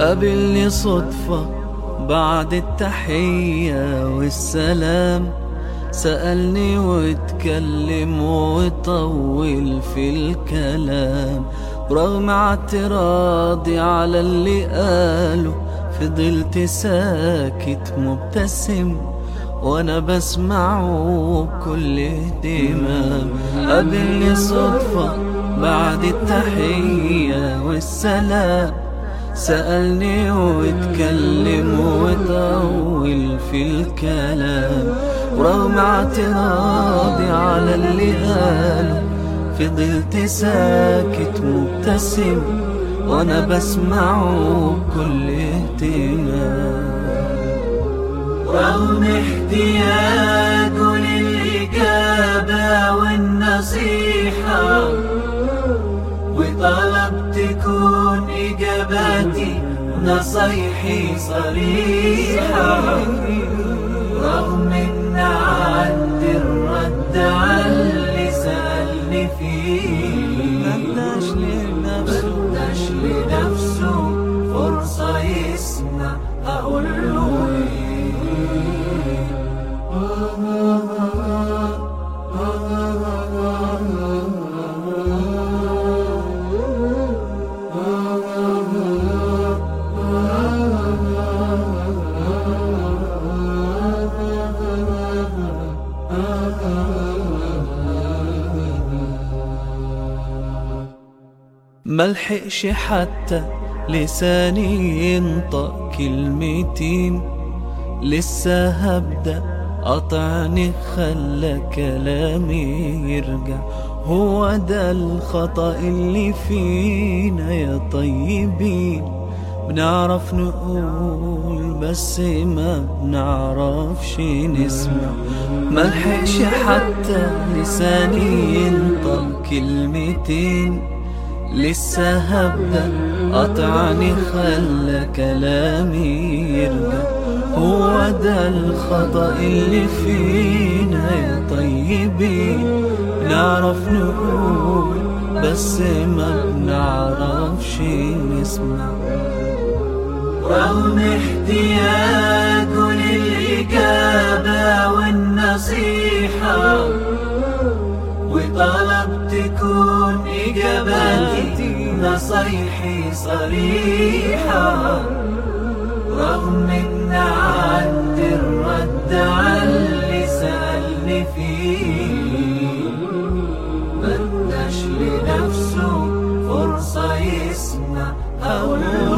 قابلني صدفة بعد التحية والسلام سألني واتكلم وطول في الكلام ورغم اعتراضي على اللي قاله فضلت ساكت مبتسم وانا بسمعه بكل اهتمام قابلني صدفة بعد التحية والسلام سألني واتكلم وطول في الكلام ورغم اعتراضي على اللي قاله فضلت ساكت مبتسم وانا بسمعه بكل اهتمام رغم احتياجه للإجابة والنصيحة وطلب تكون إجاباتي نصيحي صريحة رغم إن عندي الرد على اللي سألني فيه مداش لنفسه مداش لنفسه فرصة يسمع أقول له إيه ملحقش حتى لساني ينطق كلمتين لسه هبدأ قطعني خلى كلامي يرجع هو ده الخطأ اللي فينا يا طيبين بنعرف نقول بس ما بنعرفش نسمع ملحقش حتى لساني ينطق كلمتين لسه هبدأ قطعني خلى كلامي يرجع هو ده الخطأ اللي فينا يا طيبين نعرف نقول بس ما بنعرفش نسمع رغم احتياجه للإجابة والنصيحة وطلب تكون إجاباتي نصيحي صريحة رغم إن عندي الرد على اللي سألني فيه مداش لنفسه فرصة يسمع أقول